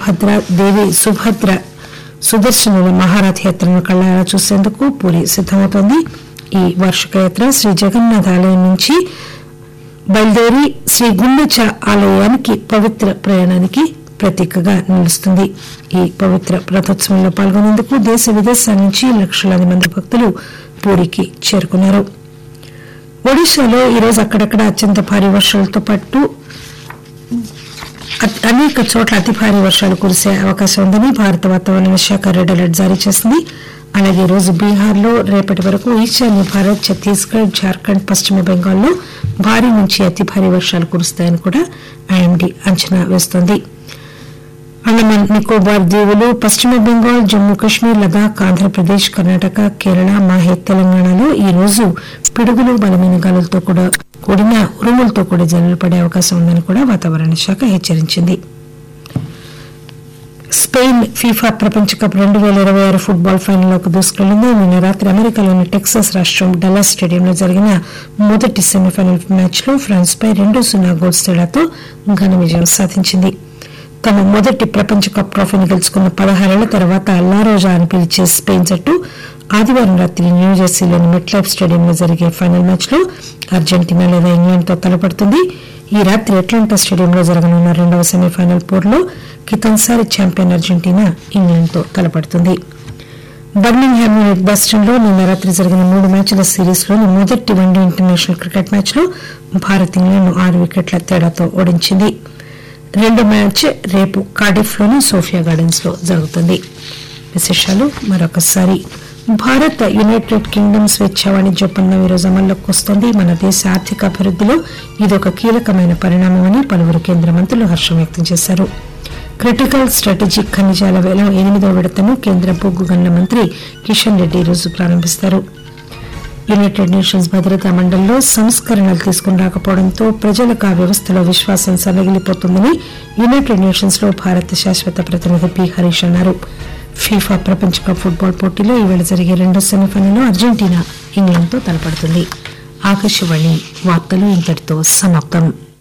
భద్ర దేవి సుభద్ర సుదర్శనుల మహారథయాత్రను కళ్ళారా చూసేందుకు పూరి సిద్దమవుతోంది ఈ వార్షిక యాత్ర శ్రీ జగన్నాథ్ ఆలయం నుంచి బయలుదేరి శ్రీ గుండెచ ఆలయానికి పవిత్ర ప్రయాణానికి ప్రతీకగా నిలుస్తుంది ఈ పవిత్ర రథోత్సవంలో పాల్గొనేందుకు దేశ విదేశాల నుంచి లక్షలాది మంది భక్తులు పూరికి చేరుకున్నారు ఒడిశాలో ఈరోజు అక్కడక్కడ అత్యంత భారీ వర్షాలతో పాటు అ- అనేక చోట్ల అతి భారీ వర్షాలు కురిసే అవకాశం ఉందని భారత వాతావరణ శాఖ రెడ్ అలర్ట్ జారీ చేసింది అలాగే ఈ రోజు బీహార్లో రేపటి వరకు ఈశాన్య భారత్ ఛత్తీస్గఢ్ జార్ఖండ్ పశ్చిమ బెంగాల్లో భారీ నుంచి అతి భారీ వర్షాలు కురుస్తాయని కూడా ఐఎండీ అంచనా వేస్తోంది అండమాన్ నికోబార్ దీవులు పశ్చిమ బెంగాల్ జమ్మూ కాశ్మీర్ లదాఖ్ ఆంధ్రప్రదేశ్ కర్ణాటక కేరళ మాహే తెలంగాణలో ఈ రోజు పిడుగులు బలమైన గాలులతో కూడా కూడిన ఉరుములతో కూడా జల్లులు పడే అవకాశం ఉందని కూడా వాతావరణ శాఖ హెచ్చరించింది స్పెయిన్ ఫీఫా ప్రపంచ కప్ రెండు వేల ఇరవై ఆరు ఫుట్బాల్ ఫైనల్లోకి దూసుకెళ్లింది నిన్న రాత్రి అమెరికాలోని టెక్సాస్ రాష్ట్రం డల్లాస్ స్టేడియంలో జరిగిన మొదటి సెమీఫైనల్ మ్యాచ్లో ఫ్రాన్స్ పై రెండు సున్నా గోల్స్ తేడాతో ఘన విజయం సాధించింది తమ మొదటి ప్రపంచ కప్ ట్రోఫీని గెలుచుకున్న పదహారేళ్ల తర్వాత లారోజా అని పిలిచే స్పెయిన్ జట్టు ఆదివారం రాత్రి న్యూజెర్సీలోని మెట్లైఫ్ స్టేడియంలో జరిగే ఫైనల్ మ్యాచ్లో అర్జెంటీనా లేదా ఇంగ్లాండ్తో తలపడుతుంది ఈ రాత్రి అట్లాంటా స్టేడియంలో జరగనున్న రెండవ సెమీఫైనల్ పోరులో కితన్సారి ఛాంపియన్ అర్జెంటీనా ఇంగ్లాండ్తో తలపడుతుంది బర్మింగ్హామ్ బస్టన్లో నిన్న రాత్రి జరిగిన మూడు మ్యాచ్ల సిరీస్లోని మొదటి వన్డే ఇంటర్నేషనల్ క్రికెట్ మ్యాచ్లో భారత్ ఇంగ్లాండ్ను ఆరు వికెట్ల తేడాతో ఓడించింది రెండో మ్యాచ్ రేపు కార్డిఫ్లోని సోఫియా గార్డెన్స్ లో జరుగుతుంది విశేషాలు మరొకసారి భారత్ యునైటెడ్ కింగ్డమ్ స్వేచ్ఛ వాణిజ్య ఒప్పందం ఈరోజు అమల్లోకి వస్తోంది మన దేశ ఆర్థిక అభివృద్ధిలో ఇదొక కీలకమైన పరిణామమని పలువురు కేంద్ర మంత్రులు హర్షం వ్యక్తం చేశారు క్రిటికల్ స్ట్రాటజిక్ ఖనిజాల వేలం ఎనిమిదవ విడతను కేంద్ర బొగ్గు గనుల మంత్రి కిషన్ రెడ్డి ఈరోజు ప్రారంభిస్తారు యునైటెడ్ నేషన్స్ భద్రతా మండలిలో సంస్కరణలు తీసుకుని రాకపోవడంతో ప్రజలకు ఆ వ్యవస్థలో విశ్వాసం సన్నగిలిపోతుందని యునైటెడ్ నేషన్స్ లో భారత శాశ్వత ప్రతినిధి పి హరీష్ అన్నారు ఫీఫా ప్రపంచ కప్ ఫుట్బాల్ పోటీలో ఈవేళ జరిగే రెండో సెమీఫైనల్లో అర్జెంటీనా ఇంగ్లాండ్తో తలపడుతుంది ఆకాశవాణి వార్తలు ఇంతటితో సమాప్తం